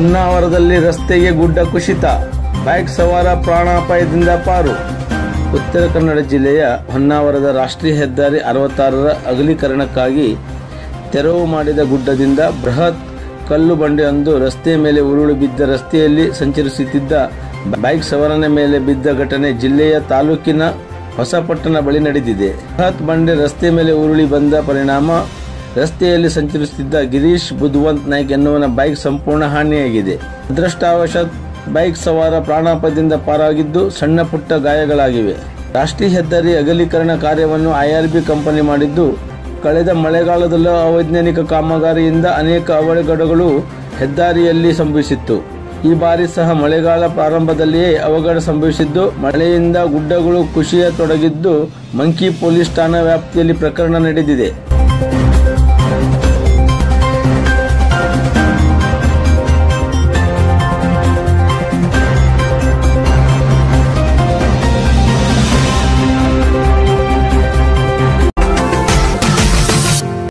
ಹೊನ್ನಾವರದಲ್ಲಿ ರಸ್ತೆಗೆ ಗುಡ್ಡ ಕುಸಿತ ಬೈಕ್ ಸವಾರ ಪ್ರಾಣಾಪಾಯದಿಂದ ಪಾರು ಉತ್ತರ ಕನ್ನಡ ಜಿಲ್ಲೆಯ ಹೊನ್ನಾವರದ ರಾಷ್ಟ್ರೀಯ ಹೆದ್ದಾರಿ ಅರವತ್ತಾರರ ಅಗಲೀಕರಣಕ್ಕಾಗಿ ತೆರವು ಮಾಡಿದ ಗುಡ್ಡದಿಂದ ಬೃಹತ್ ಕಲ್ಲು ಬಂಡೆಯೊಂದು ರಸ್ತೆಯ ಮೇಲೆ ಉರುಳು ಬಿದ್ದ ರಸ್ತೆಯಲ್ಲಿ ಸಂಚರಿಸುತ್ತಿದ್ದ ಬೈಕ್ ಸವಾರನ ಮೇಲೆ ಬಿದ್ದ ಘಟನೆ ಜಿಲ್ಲೆಯ ತಾಲೂಕಿನ ಹೊಸಪಟ್ಟಣ ಬಳಿ ನಡೆದಿದೆ ಬೃಹತ್ ಬಂಡೆ ರಸ್ತೆ ಮೇಲೆ ಉರುಳಿ ಬಂದ ಪರಿಣಾಮ ರಸ್ತೆಯಲ್ಲಿ ಸಂಚರಿಸುತ್ತಿದ್ದ ಗಿರೀಶ್ ಬುದ್ವಂತ್ ನಾಯ್ಕ್ ಎನ್ನುವನ ಬೈಕ್ ಸಂಪೂರ್ಣ ಹಾನಿಯಾಗಿದೆ ಅದೃಷ್ಟವಶಾತ್ ಬೈಕ್ ಸವಾರ ಪ್ರಾಣಾಪಾಯದಿಂದ ಪಾರಾಗಿದ್ದು ಸಣ್ಣ ಪುಟ್ಟ ಗಾಯಗಳಾಗಿವೆ ರಾಷ್ಟ್ರೀಯ ಹೆದ್ದಾರಿ ಅಗಲೀಕರಣ ಕಾರ್ಯವನ್ನು ಐಆರ್ಬಿ ಕಂಪನಿ ಮಾಡಿದ್ದು ಕಳೆದ ಮಳೆಗಾಲದಲ್ಲೂ ಅವೈಜ್ಞಾನಿಕ ಕಾಮಗಾರಿಯಿಂದ ಅನೇಕ ಅವಘಡಗಳು ಹೆದ್ದಾರಿಯಲ್ಲಿ ಸಂಭವಿಸಿತ್ತು ಈ ಬಾರಿ ಸಹ ಮಳೆಗಾಲ ಪ್ರಾರಂಭದಲ್ಲಿಯೇ ಅವಘಡ ಸಂಭವಿಸಿದ್ದು ಮಳೆಯಿಂದ ಗುಡ್ಡಗಳು ಕುಸಿಯ ತೊಡಗಿದ್ದು ಮಂಕಿ ಪೊಲೀಸ್ ಠಾಣಾ ವ್ಯಾಪ್ತಿಯಲ್ಲಿ ಪ್ರಕರಣ ನಡೆದಿದೆ